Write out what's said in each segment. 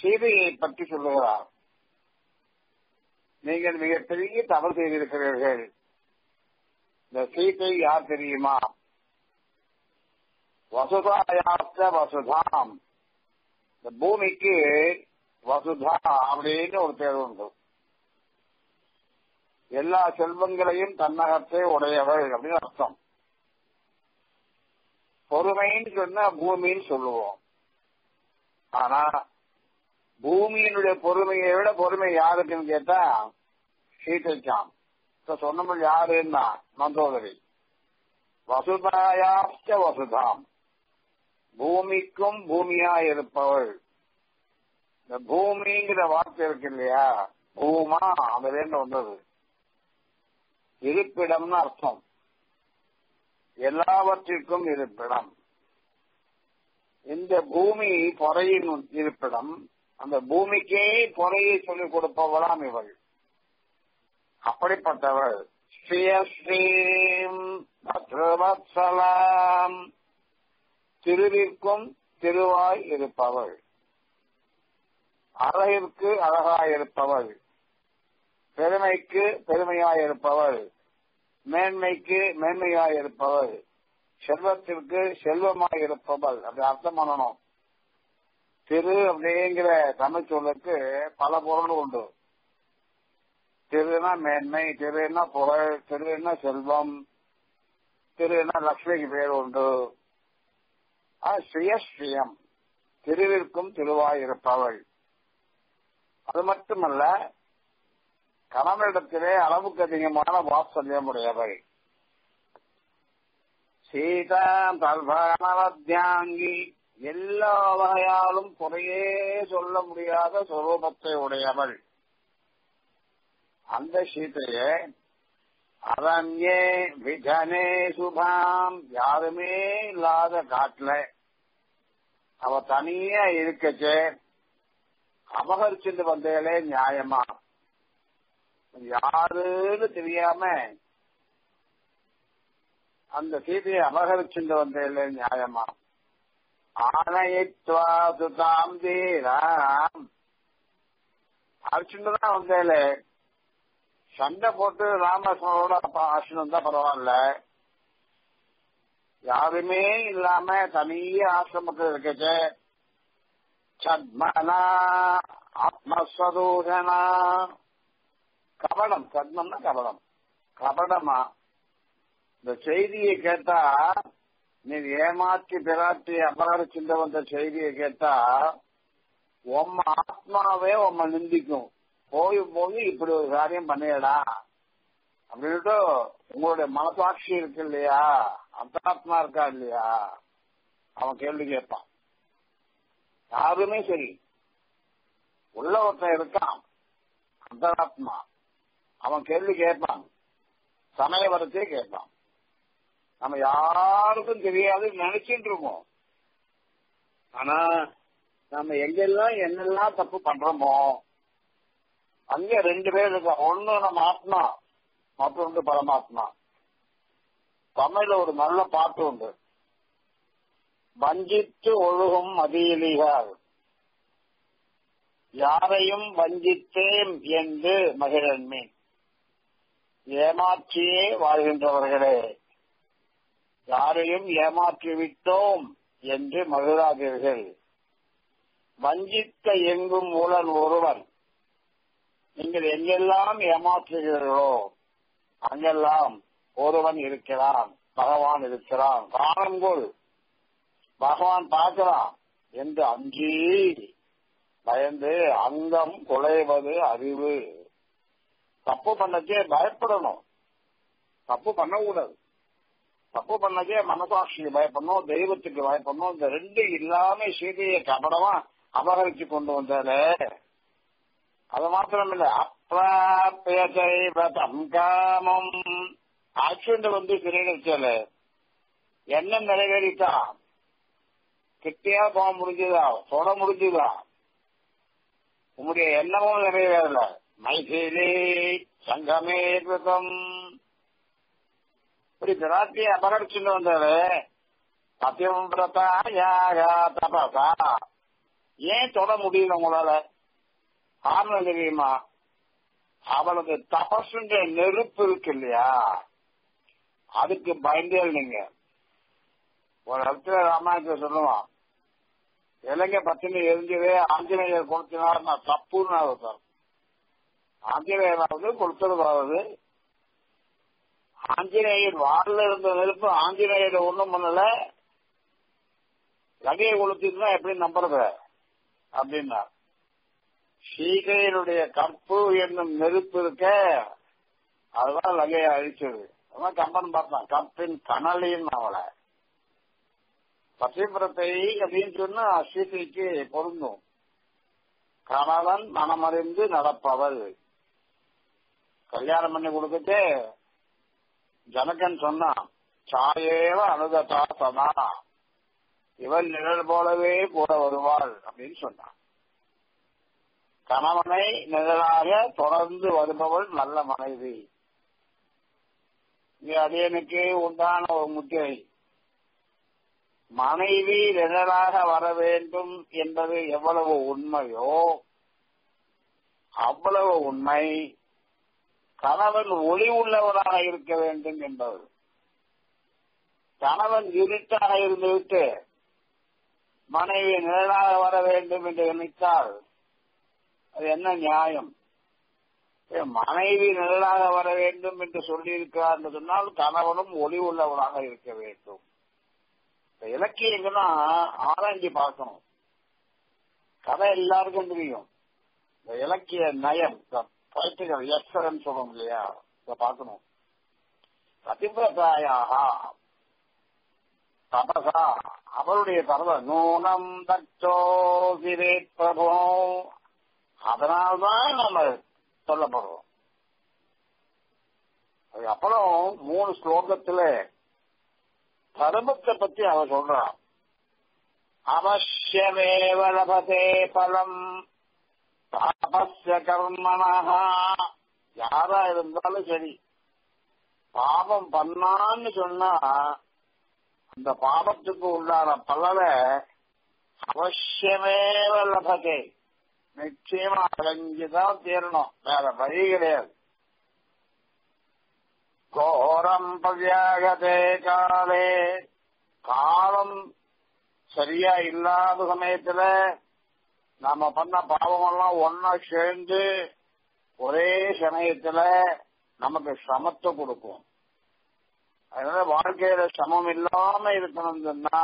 சீதையை பற்றி சொல்லுகிறார் நீங்கள் மிகப்பெரிய தவறு செய்திருக்கிறீர்கள் இந்த சீதை யார் தெரியுமா வசுதாயாத்த வசுதாம் இந்த பூமிக்கு வசுதா அப்படின்னு ஒரு பேர் உண்டு எல்லா செல்வங்களையும் தன்னகத்தே உடையவள் அப்படின்னு அர்த்தம் பொறுமைன்னு சொன்னா பூமின்னு சொல்லுவோம் ஆனா பூமியினுடைய பொறுமையை விட பொறுமை யாருக்குன்னு கேட்டா சீதைக்காம் இப்ப சொன்னவள் யாருன்னா மந்தோதரி வசுதாயாச்ச வசுதாம் பூமிக்கும் பூமியா இருப்பவள் இந்த பூமிங்கிற வார்த்தை இருக்கு இல்லையா பூமா அதுல இருந்து வந்தது இருப்பிடம்னு அர்த்தம் எல்லாவற்றிற்கும் இருப்பிடம் இந்த பூமி பொறையின் இருப்பிடம் அந்த பூமிக்கே பொறையை சொல்லிக் கொடுப்பவளாம் இவள் அப்படிப்பட்டவள் ஸ்ரீயஸ்ரீம் பத்ரவத்சலாம் திருவிற்கும் திருவாய் இருப்பவள் அழகிற்கு அழகாயிருப்பவள் பெருமைக்கு பெருமையாயிருப்பவள் மேன்மைக்கு மேன்மையாயிருப்பவள் செல்வத்திற்கு செல்வமாயிருப்பவள் அப்படி அர்த்தம் பண்ணணும் திரு அப்படிங்கிற தமிழ் சொல்லுக்கு பல பொருள் உண்டு திருனா மேன்மை திருனா புகழ் திருனா செல்வம் திருனா லக்ஷ்மிக்கு பேர் உண்டு ஸ்ரீயஸ்ரீயம் திருவிற்கும் திருவாயிருப்பவள் அது மட்டுமல்ல கணவனிடத்திலே அளவுக்கு அதிகமான வாத்சல்யம் உடையவள் சீதா தல்பானவத்யாங்கி எல்லா வகையாலும் குறையே சொல்ல முடியாத சுரூபத்தை உடையவள் அந்த சீதையே அரண்யே விஜனே சுபாம் யாருமே இல்லாத காட்டுல அவ தனியா இருக்கச்சே அபகரிச்சுட்டு வந்தேலே நியாயமா யாருன்னு தெரியாம அந்த சீதையை அபகரிச்சுட்டு வந்தேலே நியாயமா ஆணையத்வா சுதாம் தீராம் அரிச்சுட்டு தான் வந்தேலே சண்டை போட்டு ராமகிருஷ்ணனோட ஆசிரம் தான் பரவாயில்ல யாருமே இல்லாம தனியே ஆசிரமத்தில் இருக்கச்சு சத்மனா ஆத்மஸ்வரூகனா கபடம் சத்மம்னா கபடம் கபடமா இந்த செய்தியை கேட்டா நீ ஏமாற்றி பிராட்டி அபகரிச்சுட்டு வந்த செய்தியை கேட்டா உம்ம ஆத்மாவே உம்ம நிந்திக்கும் போய் போய் இப்படி ஒரு காரியம் பண்ணியடா அப்படின்ட்டு உங்களுடைய மனசாட்சி இருக்கு இல்லையா அந்தாத்மா இருக்கா இல்லையா அவன் கேள்வி கேட்பான் யாருமே சரி உள்ள ஒருத்தன் இருக்கான் அந்தராத்மா அவன் கேள்வி கேட்பான் சமயவரத்தையே கேட்பான் நம்ம யாருக்கும் தெரியாது நினைச்சிட்டு இருக்கோம் ஆனா நம்ம எங்கெல்லாம் என்னெல்லாம் தப்பு பண்றோமோ அங்க ரெண்டு பேர் இருக்கா ஒண்ணு நம்ம ஆத்மா மற்றொன்று பரமாத்மா தமிழ்ல ஒரு நல்ல பாட்டு உண்டு வஞ்சித்து ஒழுகும் மதியிலிகார் யாரையும் வஞ்சித்தேன் என்று மகிழன்மீன் ஏமாற்றியே வாழ்கின்றவர்களே யாரையும் ஏமாற்றி விட்டோம் என்று மகிழாதீர்கள் வஞ்சித்த எங்கும் மூலன் ஒருவன் நீங்கள் எங்கெல்லாம் ஏமாற்றுகிறீர்களோ அங்கெல்லாம் ஒருவன் இருக்கிறான் பகவான் இருக்கிறான் காணுங்கொள் பகவான் பார்க்கிறான் என்று அஞ்சி பயந்து அங்கம் குலைவது அறிவு தப்பு பண்ணச்சே பயப்படணும் தப்பு பண்ணக்கூடாது தப்பு பண்ணச்சே மனசாட்சிக்கு பயப்படணும் தெய்வத்துக்கு பயப்படணும் இந்த ரெண்டு இல்லாம சீதையை கபடமா அபகரிச்சு கொண்டு வந்தாலே அது மாத்திரம் இல்ல அப்பிராபியம் காமம் ஆக்சிடென்ட் வந்து சிறையில என்ன நிறைவேறிட்டா கிட்டியா போக முடிஞ்சதா தொட முடிஞ்சதா உங்களுடைய எண்ணமும் நிறைவேறல மைசேலி சங்கமே கிருதம் இப்படி பிராட்டியை அபகரிச்சுட்டு வந்தாரு சத்தியம் பிரதா யாக தபசா ஏன் தொட முடியல உங்களால காரணம் தெரியுமா அவளது தபசுன்ற நெருப்பு இருக்கு இல்லையா அதுக்கு பயந்தே நீங்க ஒரு இடத்துல ராமாயணத்தை சொல்லுவான் இலங்கை பத்தினி எரிஞ்சதே ஆஞ்சநேயர் கொடுத்தினார் நான் தப்புன்னு அர்த்தம் ஆஞ்சநேயராவது கொடுத்துருக்காவது ஆஞ்சநேயர் வாரில் இருந்த நெருப்பு ஆஞ்சநேயர் ஒண்ணும் பண்ணல லகையை கொளுத்திருந்தா எப்படி நம்புறது அப்படின்னா சீதையனுடைய கற்பு என்னும் நெருப்பு இருக்க அதுதான் லகையை அழிச்சது அதான் கம்பன் பார்த்தான் கற்பின் கனலின் அவளை பத்திரத்தை அப்படின்னு சொன்னா சீதைக்கு பொருந்தும் கணவன் மனமறிந்து நடப்பவள் கல்யாணம் பண்ணி கொடுத்துட்டு ஜனகன் சொன்னான் சாயேவ அனுததா சதா இவள் நிழல் போலவே கூட வருவாள் அப்படின்னு சொன்னான் கணவனை நிழலாக தொடர்ந்து வருபவள் நல்ல மனைவி இது அடியனுக்கு உண்டான ஒரு முத்திரை மனைவி நிழலாக வர வேண்டும் என்பது எவ்வளவு உண்மையோ அவ்வளவு உண்மை கணவன் ஒளி உள்ளவராக இருக்க வேண்டும் என்பது கணவன் இருட்டாக இருந்துவிட்டு மனைவி நிழலாக வர வேண்டும் என்று நினைத்தால் அது என்ன நியாயம் மனைவி நிழலாக வர வேண்டும் என்று சொல்லியிருக்கிறார் என்று சொன்னால் கணவனும் ஒளி உள்ளவராக இருக்க வேண்டும் இந்த இலக்கியங்கன்னா ஆராய்ச்சி பார்க்கணும் கதை எல்லாருக்கும் தெரியும் இந்த இலக்கிய நயம் பொலிட்டிக்கல் எக்ஸலன்ஸ் சொல்றோம் இல்லையா இதை பார்க்கணும் பதிவிரதாயாக தபசா அவருடைய பரவ நூனம் தச்சோசிரே பிரபோ அதனால்தான் நம்ம சொல்லப்படுறோம் அதுக்கப்புறம் மூணு ஸ்லோகத்துல தர்மத்தை பத்தி அவ சொல்றான் அவசியமேவ லபதே பலம் பாபஸ்ய கர்மனஹா யாரா இருந்தாலும் சரி பாபம் பண்ணான்னு சொன்னா அந்த பாபத்துக்கு உண்டான பலனை அவசியமேவ லபதே நிச்சயமா அடைஞ்சுதான் தீரணும் வேற வழி கிடையாது கோரம் பவியாகதே காலே காலம் சரியா இல்லாத சமயத்துல நாம பண்ண பாவமெல்லாம் ஒன்னா சேர்ந்து ஒரே சமயத்துல நமக்கு சமத்தை கொடுக்கும் அதனால வாழ்க்கையில சமம் இல்லாம இருக்கணும்னா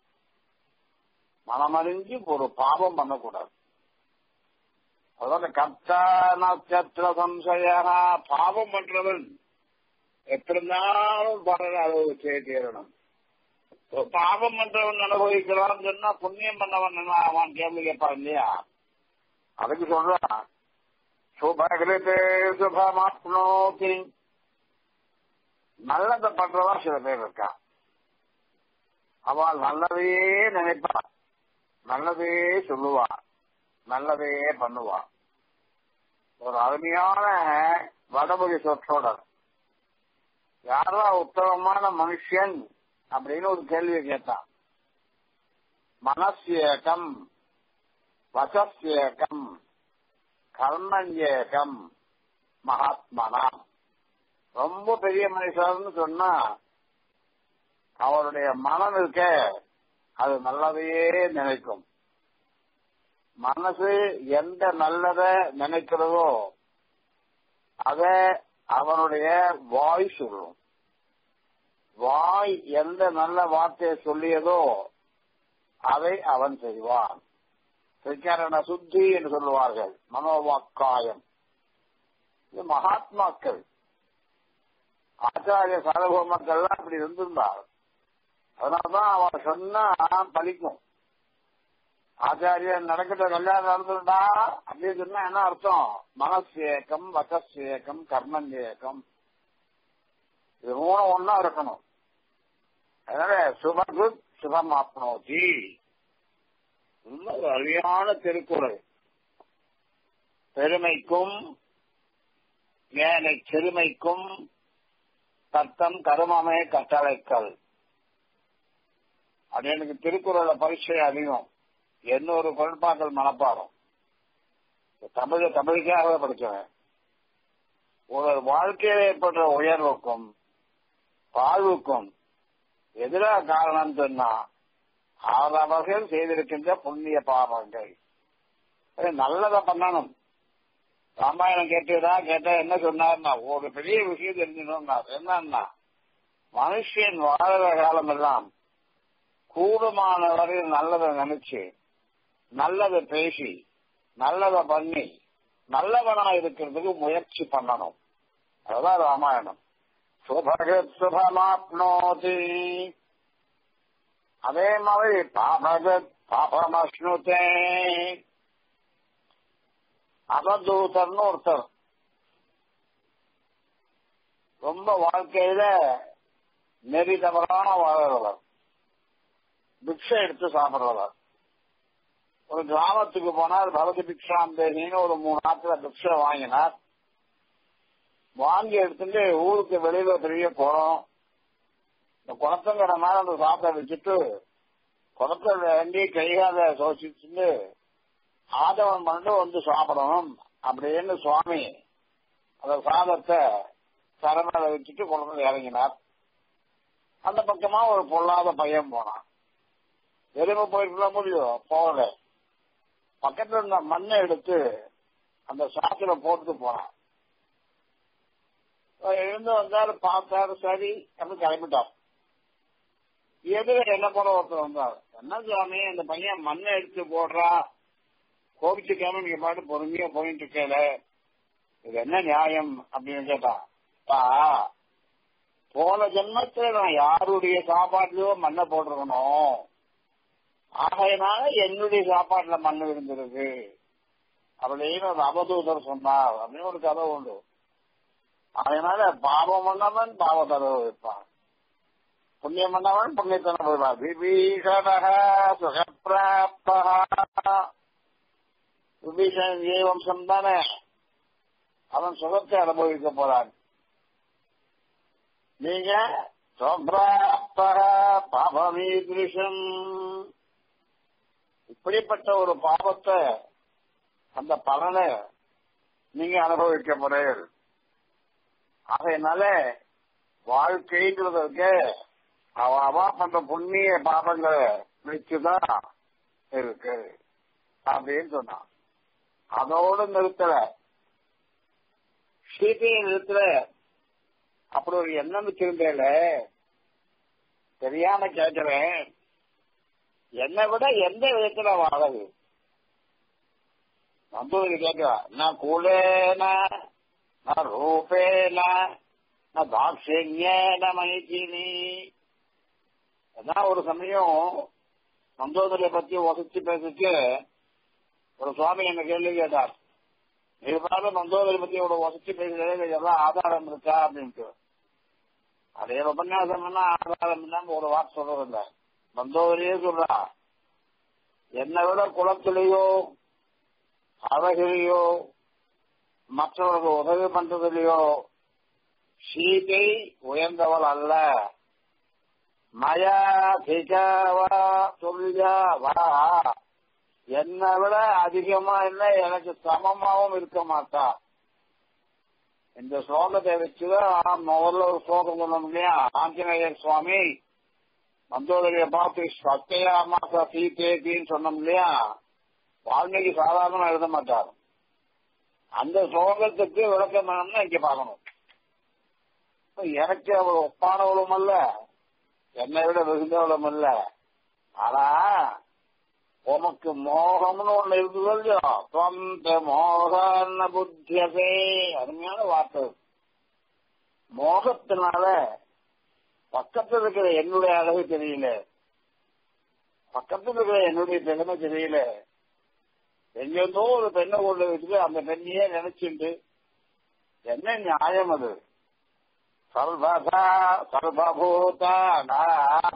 மனமறிஞ்சு ஒரு பாவம் பண்ணக்கூடாது அதாவது கர்த்தா நட்சத்திர சம்சய பாவம் பண்றவன் எப்படி இருந்தாலும் பலனை அனுபவிச்சே தீரணும் பாவம் பண்றவன் அனுபவிக்கிறான்னு சொன்னா புண்ணியம் பண்ணவன் என்ன அவன் கேள்வி கேட்பான் இல்லையா அதுக்கு சொல்றான் சுபகிருத்து சுபமாப்னோதி நல்லதை பண்றவன் சில பேர் இருக்கான் அவள் நல்லதையே நினைப்பா நல்லதே சொல்லுவா நல்லதே பண்ணுவா ஒரு அருமையான வடமொழி சொற்றொடர் யாரா உத்தமமான மனுஷன் அப்படின்னு ஒரு கேள்வியை கேட்டான் மனசேகம் வசசேகம் கர்மஞ்சேகம் மகாத்மனா ரொம்ப பெரிய மனுஷர்னு சொன்னா அவருடைய மனம் இருக்க அது நல்லதையே நினைக்கும் மனசு எந்த நல்லத நினைக்கிறதோ அத அவனுடைய வாய் சொல்லும் வாய் எந்த நல்ல வார்த்தையை சொல்லியதோ அதை அவன் செய்வான் திரிகரண சுத்தி என்று சொல்லுவார்கள் மனோவாக்காயம் இது மகாத்மாக்கள் ஆச்சாரிய சார்பமக்கள்லாம் அப்படி இருந்திருந்தார் அதனாலதான் அவன் சொன்னா பலிக்கும் ஆச்சாரியன் நடக்கிற கல்யாணம் நடந்துட்டா அப்படின்னு சொன்னா என்ன அர்த்தம் மனசேக்கம் வசசேக்கம் கர்மஞ்சேக்கம் இது மூணு ஒன்னா இருக்கணும் அதனால சுபகுத் சுபமாப்னோதி ரொம்ப அருமையான திருக்குறள் பெருமைக்கும் மேலை சிறுமைக்கும் தத்தம் கருமமே கட்டளைக்கல் அது எனக்கு திருக்குறள பரிசை அதிகம் எண்ணூறு குரட்பாக்கள் மனப்பாடம் தமிழ தமிழுக்காக படிச்சவன் ஒரு வாழ்க்கையில் ஏற்பட்ட உயர்வுக்கும் தாழ்வுக்கும் எதிராக காரணம் சொன்னா அவர்கள் செய்திருக்கின்ற புண்ணிய பாவங்கள் நல்லதை பண்ணணும் ராமாயணம் கேட்டுதா கேட்டா என்ன சொன்னார்னா ஒரு பெரிய விஷயம் தெரிஞ்சுக்கணும்னா என்னன்னா மனுஷன் வாழற காலம் எல்லாம் கூடுமான வரையில் நல்லதை நினைச்சு நல்லதை பேசி நல்லதை பண்ணி நல்லவனா இருக்கிறதுக்கு முயற்சி பண்ணணும் அதுதான் ராமாயணம் சுபகத் சுபமாப்னோதி அதே மாதிரி பாபகத் பாபமஸ்னுதே அவதூதர்னு ஒருத்தர் ரொம்ப வாழ்க்கையில நெறி தவறான வாழ்றவர் பிக்ஷை எடுத்து சாப்பிடுறவர் ஒரு கிராமத்துக்கு போனார் பகவதி பிக்ஷாந்தேனின்னு ஒரு மூணு நாட்டுல பிக்ஷை வாங்கினார் வாங்கி எடுத்துட்டு ஊருக்கு வெளியில பெரிய குளம் இந்த குளத்தங்கிற மேல அந்த சாப்பிட வச்சுட்டு குளத்தை வேண்டி கைகால சோசிச்சுட்டு ஆதவன் பண்ணிட்டு வந்து சாப்பிடணும் அப்படின்னு சுவாமி அந்த சாதத்தை தரமேல வச்சுட்டு குளத்துல இறங்கினார் அந்த பக்கமா ஒரு பொல்லாத பையன் போனான் எருமை போயிருக்கலாம் முடியும் போகல பக்கத்துல இருந்த மண்ணை எடுத்து அந்த சாத்துல போட்டு போனான் எழுந்து வந்தாரு பார்த்தாரு சரி அப்படின்னு கிளம்பிட்டார் எதிர என்ன போல ஒருத்தர் வந்தார் என்ன சுவாமி அந்த பையன் மண்ணை எடுத்து போடுறா கோபிச்சுக்காம நீங்க பாட்டு பொறுமையா போயிட்டு இருக்கல இது என்ன நியாயம் அப்படின்னு கேட்டான் பா போன ஜென்மத்துல நான் யாருடைய சாப்பாட்டுலயோ மண்ணை போட்டிருக்கணும் ஆகையினால என்னுடைய சாப்பாட்டுல மண் விழுந்திருக்கு அப்படின்னு ஒரு அவதூதர் சொன்னார் அப்படின்னு ஒரு கதை உண்டு அதனால பாவம் பண்ணவன் பாவத்தை வைப்பான் புண்ணியம் பண்ணவன் புண்ணியத்தனை போய்வான் விபீஷண சுகப்பிராப்தா விபீஷணன் ஜீவம்சம் தானே அவன் சுகத்தை அனுபவிக்க போறான் நீங்க பாபமீதிருஷம் இப்படிப்பட்ட ஒரு பாவத்தை அந்த பலனை நீங்க அனுபவிக்க போறீர்கள் அதனால வாழ்க்கைங்கிறதுக்கு அவ அவா பண்ற புண்ணிய பாபங்களை வச்சுதான் இருக்கு அப்படின்னு சொன்னான் அதோடு நிறுத்தல சீதையை நிறுத்தல அப்படி ஒரு எண்ணம் வச்சிருந்தேல தெரியாம கேட்கிறேன் என்னை விட எந்த விதத்துல வாழது நம்புவது கேட்கிறா நான் கூலேன நான் ரூபேன நான் தாட்சியேன மைத்தினி அதான் ஒரு சமயம் சந்தோதரை பத்தி வசிச்சு பேசிச்சு ஒரு சுவாமி என்ன கேள்வி கேட்டார் இருந்தாலும் மந்தோதரை பத்தி இவ்வளவு வசிச்சு பேசுறது எல்லாம் ஆதாரம் இருக்கா அப்படின்ட்டு அதே உபன்யாசம் ஆதாரம் இல்லாம ஒரு வார்த்தை சொல்றதில்ல மந்தோதரியே சொல்றா என்னை விட குளத்திலேயோ அழகிலேயோ மற்றவர்கள் உதவி பண்றதிலேயோ சீதை உயர்ந்தவள் அல்ல மயா திகவா சொல்லியாவா என்னை விட அதிகமா இல்லை எனக்கு சமமாவும் இருக்க மாட்டா இந்த ஸ்லோகத்தை வச்சுதான் முதல்ல ஒரு ஸ்லோகம் சொன்னோம் இல்லையா ஆஞ்சநேயர் சுவாமி மந்தோதரிய பார்த்து சத்தையா மாசா சீதேத்தின்னு சொன்னோம் இல்லையா வால்மீகி சாதாரணமா எழுத மாட்டார் அந்த ஸ்லோகத்துக்கு விளக்கம் வேணும்னா இங்க பார்க்கணும் எனக்கு அவள் ஒப்பானவளும் அல்ல என்னை விட வெகுந்தவளும் இல்ல ஆனா உமக்கு மோகம்னு ஒண்ணு இருந்தது இல்லையோ தொந்த மோகன புத்தியசே அருமையான வார்த்தை மோகத்தினால பக்கத்தில் இருக்கிற என்னுடைய அழகு தெரியல பக்கத்தில் இருக்கிற என்னுடைய திறமை தெரியல எங்கேருந்தோ ஒரு பெண்ணை கொண்டு வச்சுட்டு அந்த பெண்ணையே நினைச்சுட்டு என்ன நியாயம் அது சர்வதா சர்வபூதானாம்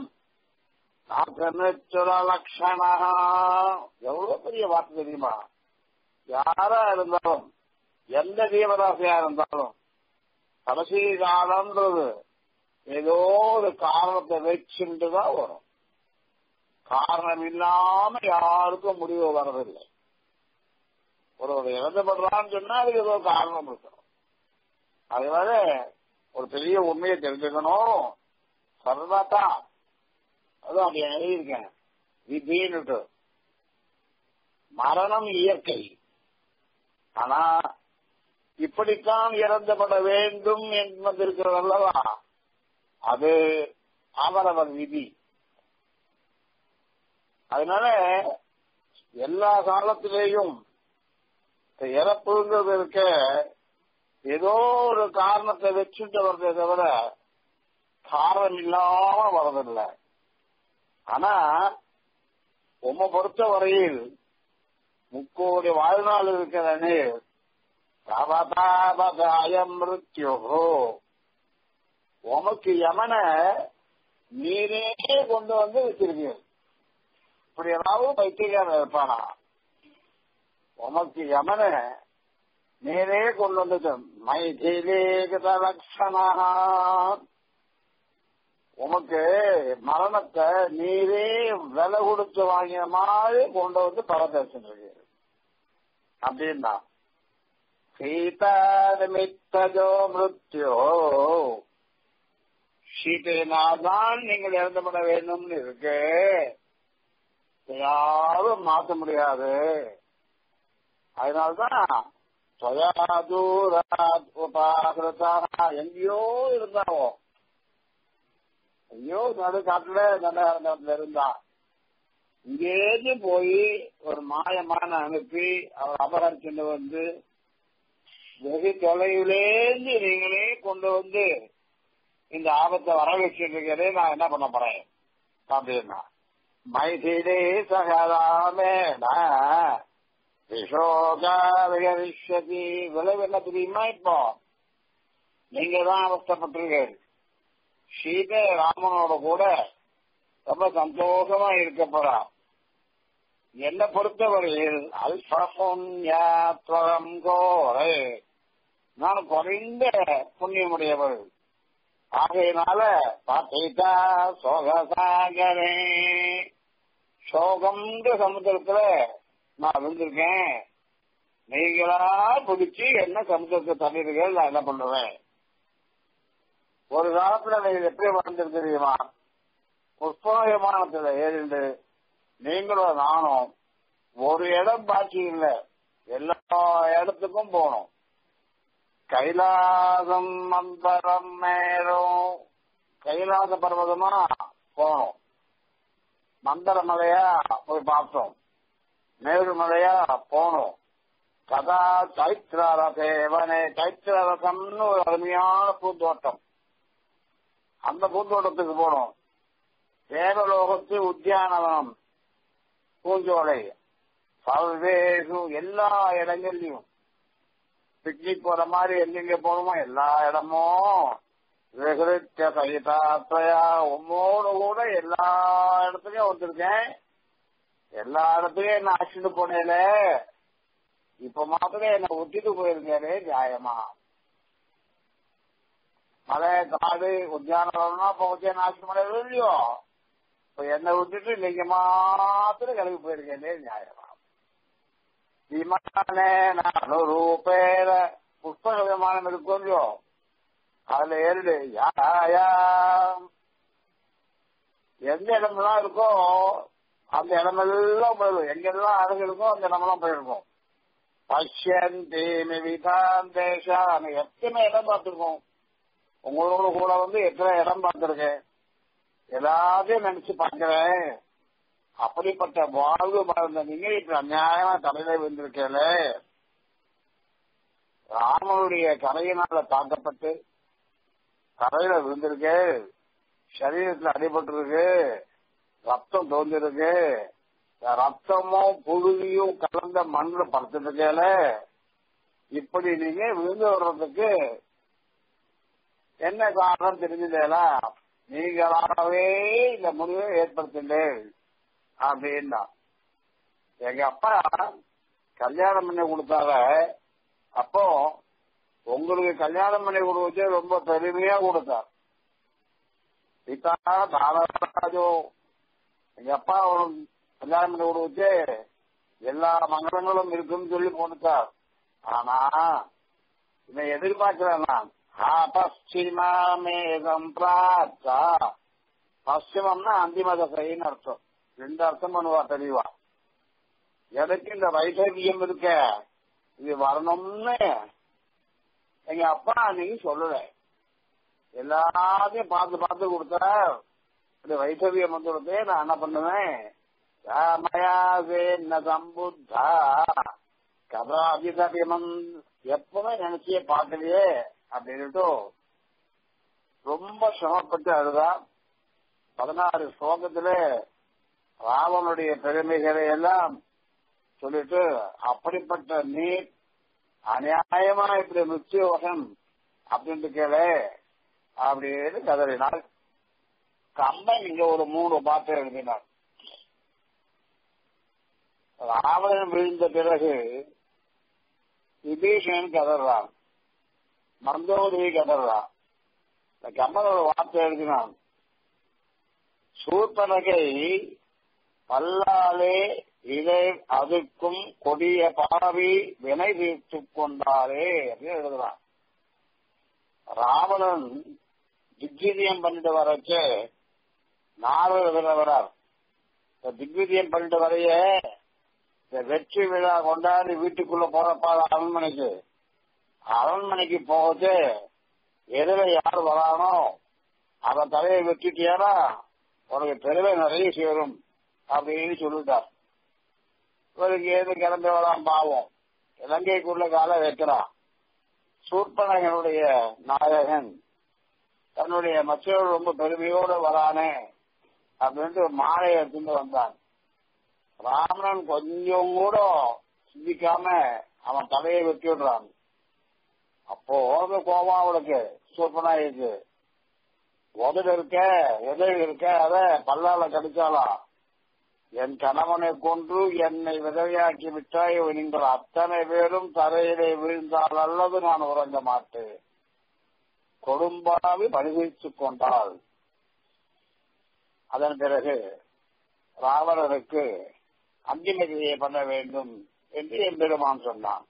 லட்சணா எவ்வளவு பெரிய வார்த்தை தெரியுமா யாரா இருந்தாலும் எந்த ஜீவராசியா இருந்தாலும் கடைசி காலம்ன்றது ஏதோ ஒரு காரணத்தை வச்சுட்டு தான் வரும் காரணம் இல்லாம யாருக்கும் முடிவு வர்றதில்லை ஒருவர் இறந்துபடுறான்னு சொன்னா அதுக்கு ஏதோ காரணம் இருக்கணும் அதனால ஒரு பெரிய உண்மையை தெரிஞ்சுக்கணும் சர்வதா அதுவும் அப்படி எழுதியிருக்கேன் விதின்னுட்டு மரணம் இயற்கை ஆனா இப்படித்தான் இறந்துபட வேண்டும் என்பது இருக்கிறது அல்லவா அது அவரவர் விதி அதனால எல்லா காலத்திலேயும் இறப்புங்கிறது இருக்க ஏதோ ஒரு காரணத்தை வச்சுட்டு வர்றதே தவிர காரணம் இல்லாம வரதில்லை ஆனா உம்மை பொறுத்த வரையில் முக்கோடி வாழ்நாள் இருக்கிறனே அயம் மிருத்யோகோ உமக்கு யமன நீரே கொண்டு வந்து வச்சிருக்கீங்க இப்படி ஏதாவது பைத்தியக்காரன் இருப்பானா உமக்கு யமன நீரே கொண்டு வந்தது மைதிலே லட்சணா உமக்கு மரணத்தை நீரே விலை கொடுத்து வாங்கிய மாதிரி கொண்டு வந்து பரதேசிருக்கு அப்படின்னா சீதா நிமித்தஜோ மிருத்யோ சீதையினால்தான் நீங்கள் இறந்துபட வேண்டும்னு இருக்கு யாரும் மாற்ற முடியாது அதனால்தான் எங்கேயோ இருந்தாவோ ஐயோ நடு காட்டுல தண்டகாரண்டத்துல இருந்தா இங்கேருந்து போய் ஒரு மாயமான அனுப்பி அவர் அபகரிச்சுட்டு வந்து வெகு தொலைவிலேந்து நீங்களே கொண்டு வந்து இந்த ஆபத்தை வர வச்சிருக்கிறதே நான் என்ன பண்ண போறேன் அப்படின்னா மைதிலே சகராமேன விஷோகாவிகரிஷதி விளைவு என்ன தெரியுமா இப்போ நீங்க தான் அவஸ்தப்பட்டிருக்கீர்கள் சீதை ராமனோட கூட ரொம்ப சந்தோஷமா இருக்க போறா என்னை பொறுத்தவரையில் அல்பம் கோரை நான் குறைந்த புண்ணியமுடையவள் ஆகையினால பார்த்தீட்டா சோகசாகரே சோகம்ன்ற சமுத்திரத்துல நான் விழுந்திருக்கேன் நீங்களா பிடிச்சி என்ன சமுத்திரத்தை தண்ணீர்கள் நான் என்ன பண்ணுவேன் ஒரு காலத்துல நீங்க எப்படி வாழ்ந்துருக்கு தெரியுமா புஷ்ப விமானத்துல ஏறிண்டு நீங்களும் நானும் ஒரு இடம் பாக்கி இல்லை எல்லா இடத்துக்கும் போனோம் கைலாசம் மந்தரம் மேலும் கைலாச பர்வதமா போனோம் மந்தர மலையா போய் பார்த்தோம் மேரு மலையா போனோம் கதா சைத்திரரசேவனே சைத்திரரசம்னு ஒரு அருமையான பூந்தோட்டம் அந்த பூந்தோட்டத்துக்கு போனோம் தேவலோகத்து உத்தியானவனம் பூஞ்சோலை பல்வேறு எல்லா இடங்கள்லயும் பிக்னிக் போற மாதிரி எங்கெங்க போகணுமோ எல்லா இடமும் விகிருத்த சகிதாத்வயா உம்மோடு கூட எல்லா இடத்துலயும் வந்திருக்கேன் எல்லா இடத்துலயும் என்ன அழைச்சிட்டு போனேல இப்ப மாத்திரம் என்ன ஒட்டிட்டு போயிருக்காரு நியாயமா மலை காடு உத்தியானம்னா இப்ப உத்தியான ஆட்சி மலை இல்லையோ இப்ப என்னை விட்டுட்டு நீங்க மாத்திரம் கிளம்பி போயிருக்கேன் நியாயமா விமானே ரூபேர புஷ்பக விமானம் இருக்கும் இல்லையோ அதுல ஏறிடு யா எந்த இடமெல்லாம் இருக்கோ அந்த இடமெல்லாம் போயிடும் எங்கெல்லாம் அழகு இருக்கோ அந்த இடமெல்லாம் போயிருக்கும் பஷ்யந்தி விதான் தேசான் எத்தனை இடம் பார்த்திருக்கோம் உங்களோட கூட வந்து எத்தனை இடம் பார்த்திருக்கேன் எல்லாத்தையும் நினைச்சு பார்க்கிறேன் அப்படிப்பட்ட வாழ்வு மறந்த நீங்க இப்ப அநியாயமா தலையில விழுந்திருக்கேல ராமனுடைய கரையினால தாக்கப்பட்டு கரையில விழுந்திருக்கு சரீரத்துல அடிபட்டிருக்கு ரத்தம் தோந்திருக்கு ரத்தமும் புழுதியும் கலந்த மண்ணுல படுத்துட்டு இருக்கேல இப்படி நீங்க விழுந்து வர்றதுக்கு என்ன காரணம் தெரிஞ்சதேலா நீங்களாகவே இந்த முடிவை ஏற்படுத்துங்கள் அப்படின்னா எங்க அப்பா கல்யாணம் பண்ணி கொடுத்தார அப்போ உங்களுக்கு கல்யாணம் பண்ணி கொடுத்து ரொம்ப பெருமையா கொடுத்தார் பிதா தாரராஜோ எங்க அப்பா உனக்கு கல்யாணம் பண்ணி கொடுத்து எல்லா மங்களங்களும் இருக்குன்னு சொல்லி போட்டுட்டார் ஆனா இதை எதிர்பார்க்கிறேன் நான் ஆ பশ্চিமாமேகம் பிரார்த்தா பশ্চিமம்னா அந்திம தசைன்னு அர்த்தம் ரெண்டு அர்த்தம் பண்ணுவா தெளிவா எனக்கு இந்த வைசவியம் இருக்க இது வரணும்னு எங்க அப்பா அன்னைக்கு சொல்லல எல்லாத்தையும் பார்த்து பார்த்து கொடுத்தா இந்த வைசவியம் வந்துடுறதே நான் என்ன பண்ணுவேன் ராமயாசேன்ன சம்புத்தா கதாபிதபியமன் எப்பவுமே நினைச்சியே பார்க்கலையே அப்படின்னுட்டு ரொம்ப சிரமப்பட்டு அழுதா பதினாறு ஸ்லோகத்துல ராவனுடைய பெருமைகளை எல்லாம் சொல்லிட்டு அப்படிப்பட்ட நீர் அநியாயமா இப்படி மிருத்யோகம் அப்படின்ட்டு கேளு அப்படின்னு கதறினார் கம்பன் இங்க ஒரு மூணு பாட்டு எழுதினார் ராவணன் விழுந்த பிறகு விபீஷணன் கதறான் மந்தோதரி கதறான் இந்த கம்பன் ஒரு வார்த்தை எழுதினான் சூர்பனகை பல்லாலே இதை அதுக்கும் கொடிய பாவி வினை தீர்த்துக் கொண்டாரே அப்படின்னு எழுதுறான் ராவணன் திக்விஜயம் பண்ணிட்டு வரச்சு நாரதர் வரார் திக்விஜயம் பண்ணிட்டு வரைய இந்த வெற்றி விழா கொண்டாடி வீட்டுக்குள்ள போறப்பா அரண்மனைக்கு அரண்மனைக்கு போகுது எதுல யார் வரானோ அவன் தலையை வெட்டிட்டியானா உனக்கு பெருமை நிறைய சேரும் அப்படின்னு சொல்லிட்டார் இவருக்கு ஏது கிளம்பி வரலாம் பாவம் இலங்கைக்குள்ள கால வைக்கிறான் சூர்பனகனுடைய நாயகன் தன்னுடைய மற்றவர் ரொம்ப பெருமையோடு வரானே அப்படின்ட்டு மாலை எடுத்துட்டு வந்தான் ராமணன் கொஞ்சம் கூட சிந்திக்காம அவன் தலையை வெட்டி விடுறான் அப்போ உனக்கு கோபம் அவளுக்கு சூப்பனாயிருக்கு உதடு இருக்க உதவி இருக்க அத பல்லால கடிச்சாலாம் என் கணவனை கொன்று என்னை விதவையாக்கி விட்டாய் நீங்கள் அத்தனை பேரும் தரையிலே விழுந்தால் அல்லது நான் உறங்க மாட்டேன் கொடும்பாவி பரிசீலித்துக் கொண்டாள் அதன் பிறகு ராவணனுக்கு அந்திமதியை பண்ண வேண்டும் என்று எம்பெருமான் சொன்னான்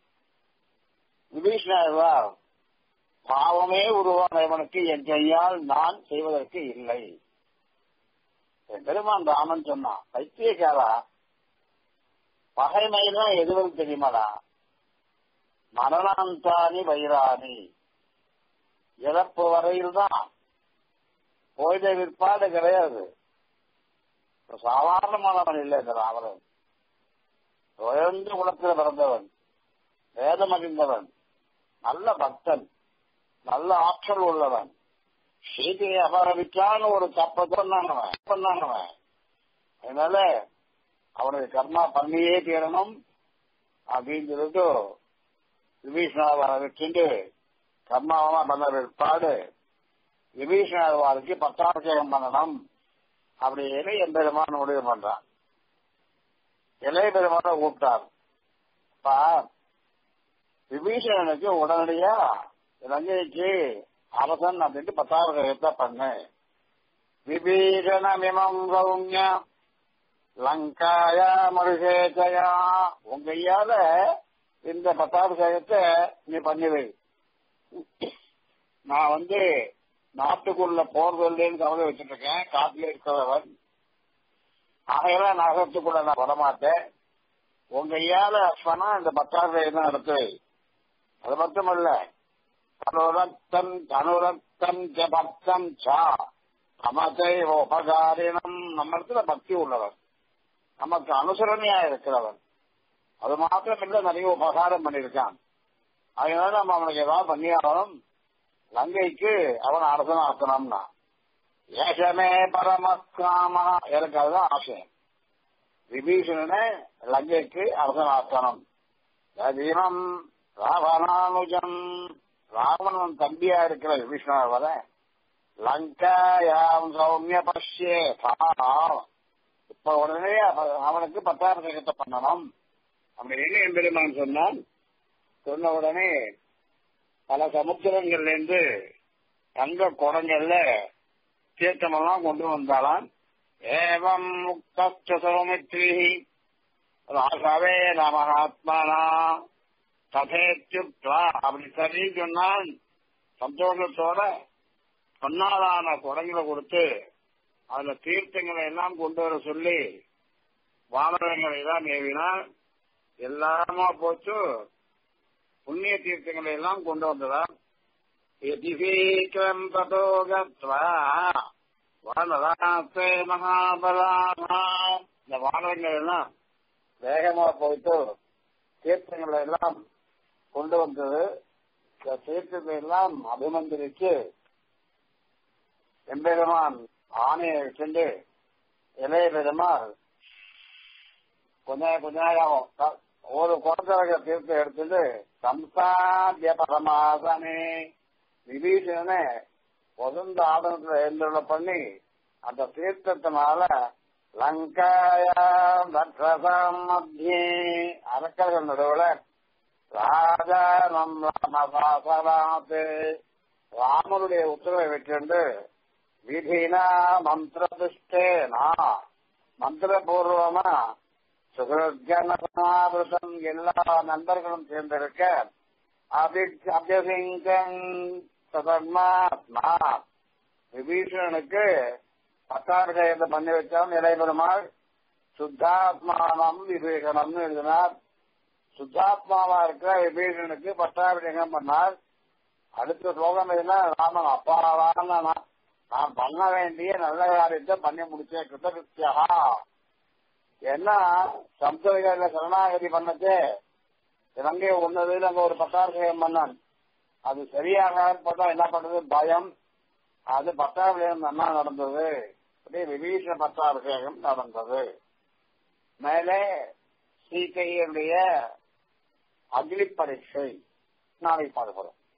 விபீஷ்ணர் பாவமே உருவானவனுக்கு என் கையால் நான் செய்வதற்கு இல்லை என் பெருமான் ராமன் சொன்னான் பைத்தியக்காரா பகைமைதான் எதுவும் தெரியுமாடா மரணாந்தானி வைராணி இறப்பு வரையில் தான் போய்த விற்பாடு கிடையாது சாதாரணமானவன் இல்லை இந்த ராவணன் உயர்ந்த குலத்தில் பிறந்தவன் வேதம் அறிந்தவன் நல்ல பக்தன் நல்ல ஆற்றல் உள்ளவன் சீதையை அபகரிக்கான்னு ஒரு தப்ப சொன்னானவன் பண்ணானவன் அதனால அவனுக்கு கர்மா பண்ணியே தீரணும் அப்படின்னு சொல்லிட்டு விபீஷணாவை வச்சுட்டு கர்மாவெல்லாம் பண்ண பிற்பாடு விபீஷணாவாருக்கு பட்டாபிஷேகம் பண்ணணும் அப்படின்னு என் பெருமான் முடிவு பண்றான் இளைய பெருமான கூப்பிட்டார் அப்பா விபீஷணனுக்கு உடனடியா இலங்கைக்கு அரசன் அப்படின்ட்டு பத்தாபிஷேகத்தை பண்ணு விபீஷணமிமம் சௌமிய லங்காயா மருகேச்சயா உங்க கையால இந்த பட்டாபிஷேகத்தை நீ பண்ணிவை நான் வந்து நாட்டுக்குள்ள போறதில்லைன்னு கவலை வச்சுட்டு இருக்கேன் காட்டுல இருக்கிறவன் ஆகையெல்லாம் நகரத்துக்குள்ள நான் வரமாட்டேன் உங்க ஐயால சொன்னா இந்த பத்தாயிரம் தான் நடத்து அது மட்டுமல்ல தனுரத்தம் தனுரத்தம் ஜபத்தம் சா நமத்தை உபகாரினம் நம்ம இடத்துல பக்தி உள்ளவர் நமக்கு அனுசரணையா இருக்கிறவன் அது மாத்திரம் இல்ல நிறைய உபகாரம் பண்ணியிருக்கான் அதனால நம்ம அவனுக்கு ஏதாவது பண்ணியாகணும் லங்கைக்கு அவன் அரசன் ஆக்கணும்னா ஏஷமே பரமக்காமா எனக்கு அதுதான் ஆசை விபீஷணனை லங்கைக்கு அரசன் ஆக்கணும் தீனம் ராவணானுஜம் ராவணன் தம்பியா இருக்கிற விபீஷணர் வர லங்காயாம் சௌமிய பஷ்யே இப்ப உடனே அவனுக்கு பட்டாபிஷேகத்தை பண்ணணும் அப்படின்னு என் பெருமான் சொன்னான் சொன்ன உடனே பல சமுத்திரங்கள்ல இருந்து தங்க குடங்கள்ல தீர்த்தமெல்லாம் கொண்டு வந்தாலாம் ஏவம் முக்த சௌமித்ரி ராகவே நமகாத்மனா கதேத்யுக்தா அப்படி சரி சொன்னால் சந்தோஷத்தோட பொன்னாலான குடங்களை கொடுத்து அதுல தீர்த்தங்களை எல்லாம் கொண்டு வர சொல்லி வானரங்களை எல்லாம் ஏவினால் எல்லாமா போச்சு புண்ணிய தீர்த்தங்களை எல்லாம் கொண்டு வந்ததா யதிசீக்கிரம் ததோ கத்வா வானராசே மகாபலாமா இந்த வானரங்கள் எல்லாம் வேகமா போயிட்டு தீர்த்தங்களை எல்லாம் கொண்டு வந்தது இந்த தீர்த்தத்தை எல்லாம் அபிமந்திரிச்சு எம்பெருமான் ஆணையை சென்று இளைய பெருமாள் கொஞ்ச கொஞ்ச நேரம் க- ஒரு குடத்திறக தீர்த்தம் எடுத்துட்டு சம்சாத்திய பரமாசனே விபீஷணனை வசந்த ஆதனத்துல எழுந்துள்ள பண்ணி அந்த தீர்த்தத்தினால லங்காயாம் ரக்ஷசாம் மத்தியே அரக்கர்கள் நடுவுல ராஜானம் ராமசாசனாத்து ராமனுடைய உத்தரவை வெற்றிண்டு விதினா மந்திரதிஷ்டேனா மந்திரபூர்வமா சுகஜனசமாவிரதம் எல்லா நண்பர்களும் சேர்ந்திருக்க அபி- அபியசிங்கன் சதர்மாத்மா விபீஷணனுக்கு பத்தாபிஷேகத்தை பண்ணி வச்சான் இளைபெருமாள் சுத்தாத்மானம் விபீஷணம்னு எழுதினார் சுத்தாத்மாவா இருக்கிற விபீஷணனுக்கு பட்டாபிஷேகம் பண்ணார் அடுத்த ஸ்லோகம் எதுனா ராமன் அப்பாவான நான் நான் பண்ண வேண்டிய நல்ல காரியத்தை பண்ணி முடிச்சேன் கிருத்தகிருத்தியா ஏன்னா சம்ஸ்கிருதில சரணாகதி பண்ணச்சே இலங்கையை ஒன்னதுல அங்க ஒரு பட்டாபிஷேகம் பண்ணான் அது சரியாக பார்த்தா என்ன பண்றது பயம் அது பட்டாபிஷேகம் நல்லா நடந்தது அப்படியே விபீஷண பட்டாபிஷேகம் நடந்தது மேலே சீக்கையுடைய அக்னி பரீட்சை நாளைக்கு பார்க்க போறோம்